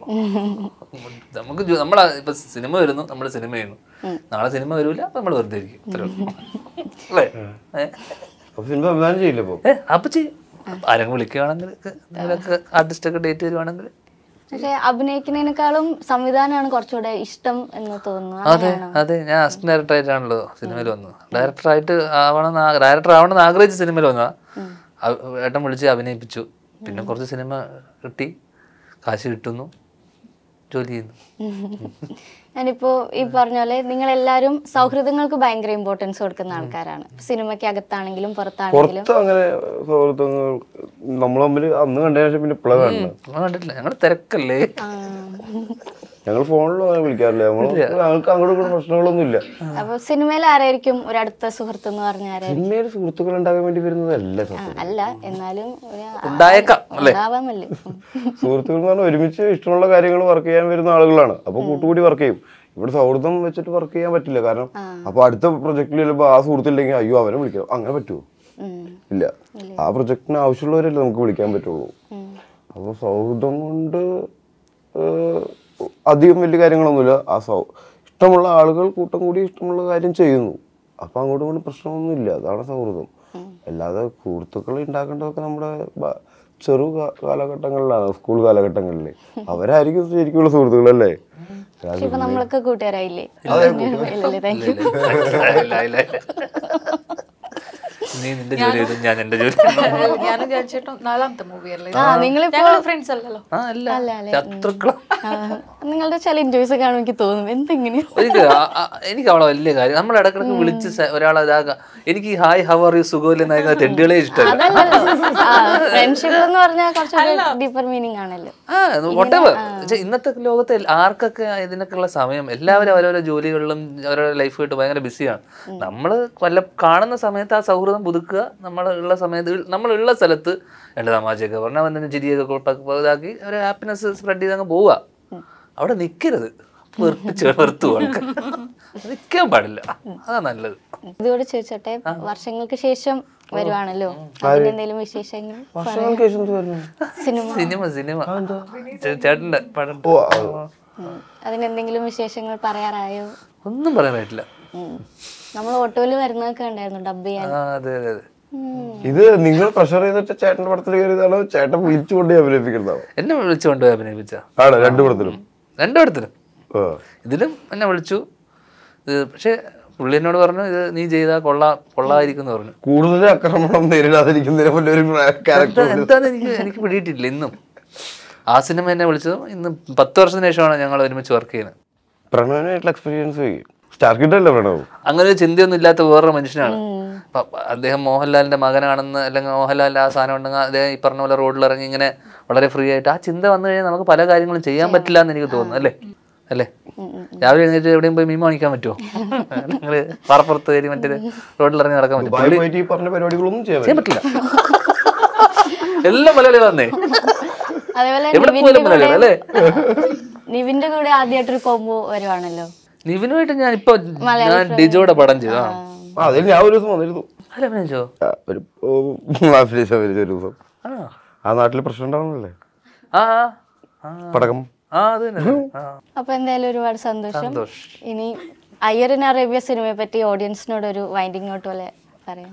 നമുക്ക് ജോ- നമ്മളെ ഇപ്പൊ സിനിമ വരുന്നു നമ്മൾ സിനിമ ചെയ്യുന്നു നാളെ സിനിമ വരൂല അപ്പൊ നമ്മൾ വെറുതെ ഇരിക്കും അത്രേ ഉള്ളൂ. അല്ലേ ഏ? അപ്പൊ സിനിമ സംവിധാനം ചെയ്യില്ല ഇപ്പൊ ഏ അപ്പൊ ചെയ്യും ആരെങ്കിലും വിളിക്കുകയാണെങ്കിൽ എന്തെങ്കിലുമൊക്കെ ആർട്ടിസ്റ്റ് ഒക്കെ ഡേറ്റ് വരുവാണെങ്കിൽ പക്ഷെ അഭിനയിക്കുന്നതിനേക്കാളും സംവിധാനമാണ് കുറച്ചുകൂടെ ഇഷ്ടം എന്ന് തോന്നുന്നു അതെ അതെ ഞാൻ അസിസ്റ്റന്റ് ഡയറക്ടർ ആയിട്ടാണല്ലോ സിനിമയിൽ വന്നത് ഡയറക്ടർ ആയിട്ട് ആവണം ഡയറക്ടർ ആവണമെന്ന് ആഗ്രഹിച്ച സിനിമയിൽ വന്നതാ അ- ഏട്ടൻ വിളിച്ച് അഭിനയിപ്പിച്ചു പിന്നെ കുറച്ച് സിനിമ കിട്ടി കാശ് കിട്ടുന്നു ജോലി ചെയ്യുന്നു ഞാനിപ്പോ ഈ പറഞ്ഞ പോലെ നിങ്ങൾ എല്ലാവരും സൗഹൃദങ്ങൾക്ക് ഭയങ്കര ഇമ്പോർട്ടൻസ് കൊടുക്കുന്ന ആൾക്കാരാണ് സിനിമയ്ക്ക് അകത്താണെങ്കിലും പുറത്താണെങ്കിലും പുറത്ത് അങ്ങനെ സൗഹൃദങ്ങൾ നമ്മൾ തമ്മിൽ അന്ന് കണ്ടതിന് ശേഷം പിന്നെ ഇപ്പോഴാണ് കാണുന്നത് നമ്മൾ കണ്ടിട്ടില്ല ഞങ്ങൾ തിരക്കല്ലേ ആ. ഞങ്ങൾ ഫോണിലും അങ്ങനെ വിളിക്കാറില്ല നമ്മൾ ഞങ്ങൾക്ക് അങ്ങോട്ടും ഇങ്ങോട്ടും പ്രശ്നങ്ങളൊന്നും ഇല്ല അപ്പൊ സിനിമയിൽ ആരായിരിക്കും ഒരു അടുത്ത സുഹൃത്ത് എന്ന് പറഞ്ഞ ആരായിരിക്കും സിനിമയിൽ സുഹൃത്തുക്കൾ ഉണ്ടാകാൻ വേണ്ടി വരുന്നതല്ല ആ, സത്യം അല്ല എന്നാലും ഒരു ഉണ്ടായേക്കാം അല്ലേ ഉണ്ടാവാമല്ലേ ഉം. സുഹൃത്തുക്കൾ എന്ന് പറഞ്ഞാൽ ഒരുമിച്ച് ഇഷ്ടമുള്ള കാര്യങ്ങൾ വർക്ക് ചെയ്യാൻ വരുന്ന ആളുകളാണ് അപ്പൊ കൂട്ടുകൂടി വർക്ക് ചെയ്യും ഇവിടെ സൗഹൃദം വെച്ചിട്ട് വർക്ക് ചെയ്യാൻ പറ്റില്ല കാരണം അപ്പൊ അടുത്ത പ്രൊജക്റ്റിൽ ചിലപ്പോൾ ആ സുഹൃത്തില്ലെങ്കിൽ അയ്യോ അവനെ വിളിക്കണം അങ്ങനെ പറ്റുമോ ഉം. ഇല്ല ആ പ്രൊജക്റ്റിന് ആവശ്യമുള്ളവരല്ലേ നമുക്ക് വിളിക്കാൻ പറ്റുള്ളൂ അപ്പോൾ സൗഹൃദം കൊണ്ട് ഏഹ്, അധികം വലിയ കാര്യങ്ങളൊന്നുമില്ല ആ സൗ ഇഷ്ടമുള്ള ആളുകൾ കൂട്ടം കൂടി ഇഷ്ടമുള്ള കാര്യം ചെയ്യുന്നു അപ്പം അങ്ങോട്ടും ഇങ്ങോട്ടും പ്രശ്നമൊന്നുമില്ല അതാണ് സൗഹൃദം അല്ലാതെ സുഹൃത്തുക്കൾ ഉണ്ടാക്കേണ്ടതൊക്കെ നമ്മുടെ ബ- ചെറു കാ- കാലഘട്ടങ്ങളിലാണ് സ്കൂൾ കാലഘട്ടങ്ങളിൽ അവരായിരിക്കും ശരിക്കുള്ള സുഹൃത്തുക്കളല്ലേ പക്ഷെ ഇപ്പൊ നമ്മളൊക്കെ കൂട്ടുകാരായില്ലേ ഇല്ലല്ലേ താങ്ക് യു ഇല്ല, ഇല്ല, ഇല്ല. നീ നിന്റെ ജോലി ചെയ്തു ഞാൻ എന്റെ ജോലി ഞാനും ചേട്ടൻ നാലാമത്തെ മൂവി അല്ലേ ആ നിങ്ങളിപ്പോ ഞങ്ങൾ ഫ്രണ്ട്സ് അല്ലല്ലോ ആ അല്ല അല്ല, അല്ല. ശത്രുക്കളും ആ, നിങ്ങളുടെ ചില ഇന്റർവ്യൂസ് കാണുമ്പോൾ എനിക്ക് തോന്നും എന്തെങ്ങനെയാ ഒരിക്കലും ആ- ആ- എനിക്ക് അവളെ വലിയ കാര്യം നമ്മൾ ഇടക്കിടക്ക് വിളിച്ച് സ- ഒരാളെ ഇതാക്കാം എനിക്ക് ഈ ഹായ് ഹവർ യു സുഖമില്ലെന്നായിരുന്ന തെണ്ടികളെ ഇഷ്ടമല്ല ഫ്രണ്ട്ഷിപ്പ് എന്ന് പറഞ്ഞാൽ കുറച്ചുകൂടി ഡീപ്പർ മീനിങ് ആണല്ലോ ആ whatever. പക്ഷേ ഇന്നത്തെ ലോകത്ത് എൽ- ആർക്കൊക്കെ ഇതിനൊക്കെയുള്ള സമയം എല്ലാവരും അവരവരുടെ ജോലികളിലും അവരവരുടെ ലൈഫായിട്ട് ഭയങ്കര ബിസിയാണ് നമ്മൾ വല്ല കാണുന്ന സമയത്ത് ആ സൗഹൃദം പുതുക്കുക നമ്മൾ ഉള്ള സമയത്ത് നമ്മളുള്ള സ്ഥലത്ത് രണ്ട് തമാശയൊക്കെ പറഞ്ഞാൽ വന്നിട്ട് ചിരിയൊക്കെ കൊട്ട- ഇതാക്കി ഒരു ഹാപ്പിനെസ് സ്പ്രെഡ് ചെയ്ത് അങ്ങ് പോവുക അവിടെ നിൽക്കരുത് വെറുപ്പിച്ച് വെറുത്തു നിൽക്കാൻ പാടില്ല അതാ നല്ലത് ഇതുകൂടെ ചോദിച്ചോട്ടെ വർഷങ്ങൾക്ക് ശേഷം വരുവാണല്ലോ അതിനെന്തെങ്കിലും വിശേഷങ്ങൾ വർഷങ്ങൾക്ക് ശേഷം എന്ത് വരുന്നു? സിനിമ സിനിമ സിനിമ ചേ- ചേട്ടന്റെ പടം ഓ അത് ഉം. അതിനെന്തെങ്കിലും വിശേഷങ്ങൾ പറയാറായോ ഒന്നും പറയാൻ പറ്റില്ല നമ്മൾ ഓട്ടോയിൽ വരുന്നതൊക്കെ ഉണ്ടായിരുന്നു ഡബ് ചെയ്യാൻ ആ അതെ അതെ അതെ ഉം. ഇത് നിങ്ങൾ പ്രഷർ ചെയ്തിട്ട് ചേട്ടന്റെ പടത്തിൽ കയറിയതാണോ ചേട്ടൻ വിളിച്ചുകൊണ്ട് അഭിനയിപ്പിക്കുന്നതാണോ എന്നെ വിളിച്ചുകൊണ്ട് അഭിനയിപ്പിച്ച ആണ് രണ്ടു പടത്തിലും രണ്ടിടത്തിലും ആ. ഇതിലും എന്നെ വിളിച്ചു ഇത് പക്ഷേ പുള്ളി എന്നോട് പറഞ്ഞു ഇത് നീ ചെയ്താൽ കൊള്ളാ കൊള്ളാതിരിക്കും എന്ന് പറഞ്ഞു കൂടുതൽ ആക്രമണം നേരിടാതിരിക്കുന്നതിനെ പോലെ ഒരു ക്യാരക്ടർ എന്താ- എന്താന്ന് എനിക്ക് എനിക്ക് പിടിയിട്ടില്ല ഇന്നും ആ സിനിമ എന്നെ വിളിച്ചതും ഇന്ന് പത്ത് വർഷത്തിന് ശേഷമാണ് ഞങ്ങൾ ഒരുമിച്ച് വർക്ക് ചെയ്യുന്നത് പ്രണവിനായിട്ടുള്ള എക്സ്പീരിയൻസ് സ്റ്റാർ കിട്ടല്ലേ പ്രണവ് അങ്ങനെ ഒരു ചിന്തയൊന്നും ഇല്ലാത്ത വേറൊരു മനുഷ്യനാണ് പ- പ- അദ്ദേഹം മോഹൻലാലിന്റെ മകനാണെന്ന് അല്ലെങ്കിൽ മോഹൻലാലിന്റെ ആ സാധനം ഉണ്ടെങ്കിൽ അദ്ദേഹം ഈ പറഞ്ഞ പോലെ റോഡിൽ ഇറങ്ങി ഇങ്ങനെ വളരെ ഫ്രീ ആയിട്ട് ആ ചിന്ത വന്നു കഴിഞ്ഞാൽ നമുക്ക് പല കാര്യങ്ങളും ചെയ്യാൻ പറ്റില്ല എന്ന് എനിക്ക് തോന്നുന്നു അല്ലേ അല്ലേ രാവിലെ എഴുന്നേറ്റ് എവിടെയും പോയി മീൻ വാങ്ങിക്കാൻ പറ്റുമോ നിങ്ങള് പാറപ്പുറത്ത് കയറി മറ്റേ റോഡിൽ ഇറങ്ങി നടക്കാൻ പറ്റും ദുബായിൽ പോയിട്ട് ഈ പറഞ്ഞ പരിപാടികളൊന്നും ചെയ്യാൻ ചെയ്യാൻ പറ്റില്ല പറ്റില്ല എല്ലാം മലയാളി വന്നേ അതേപോലെ എവിടെ നിവിന്റെ പോയാലും മലയാളി കൂടെ അല്ലേ നിവിന്റെ കൂടെ ആദ്യമായിട്ടൊരു കോംബോ വരുവാണല്ലോ നിവിനുമായിട്ട് ഞാൻ ഇപ്പൊ ഞാൻ ഡിജോയുടെ പടം ചെയ്തു ആ ആ അതിൽ ഞാൻ ഒരു ദിവസം വന്നിരുന്നു അല്ല അഭിനയിച്ചോ ആ, ഒരു അഭിനയിച്ച ഒരു ദിവസം ആ ആ നാട്ടിൽ പ്രശ്നം ഉണ്ടാവുന്നല്ലേ ആ ആ പടക്കം ആ അത് തന്നെ ആ അപ്പൊ എന്തായാലും ഒരുപാട് സന്തോഷം സന്തോഷം. ഇനി അയ്യറിൻ അറേബ്യ സിനിമയെ പറ്റി ഓഡിയൻസിനോട് ഒരു വൈൻഡിങ് ഔട്ട് പോലെ പറയാം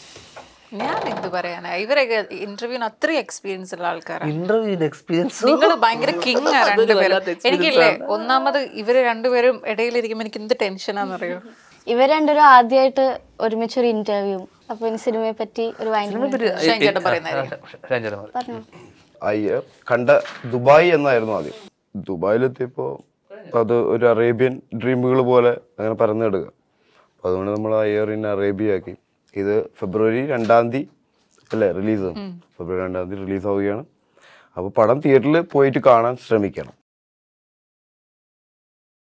ഞാൻ എന്ത് പറയാനാ ഇവരൊക്കെ ഇന്റർവ്യൂവിന് അത്രയും എക്സ്പീരിയൻസ് ഉള്ള ആൾക്കാരാണ് ഇന്റർവ്യൂ എക്സ്പീരിയൻസ് നിങ്ങൾ ഭയങ്കര കിങ് ആ രണ്ടുപേരും എനിക്കില്ലേ ഒന്നാമത് ഇവര് രണ്ടുപേരും ഇടയിലിരിക്കുമ്പോൾ എനിക്ക് എന്ത് ടെൻഷനാന്നറിയോ ഇവർ രണ്ടുപേരും ആദ്യമായിട്ട് ഒരുമിച്ചൊരു ഇന്റർവ്യൂ അപ്പൊ ഇനി സിനിമയെ പറ്റി ഒരു വൈൻഡിങ് ഷൈൻ ചേട്ടൻ പറയുന്നതായിരിക്കും. പറഞ്ഞു അയ്യ കണ്ട ദുബായ് എന്നായിരുന്നു ആദ്യം ദുബായിലെത്തിയപ്പോ അത് ഒരു അറേബ്യൻ ഡ്രീമുകൾ പോലെ അങ്ങനെ പരന്നെടുക്കുക അപ്പൊ അതുകൊണ്ട് നമ്മൾ അയ്യർ ഇൻ അറേബ്യ ആക്കി ഇത് ഫെബ്രുവരി രണ്ടാം തീയതി അല്ലേ റിലീസ് ഫെബ്രുവരി രണ്ടാം തീയതി റിലീസ് ആവുകയാണ് അപ്പോൾ പടം തിയേറ്ററിൽ പോയിട്ട് കാണാൻ ശ്രമിക്കണം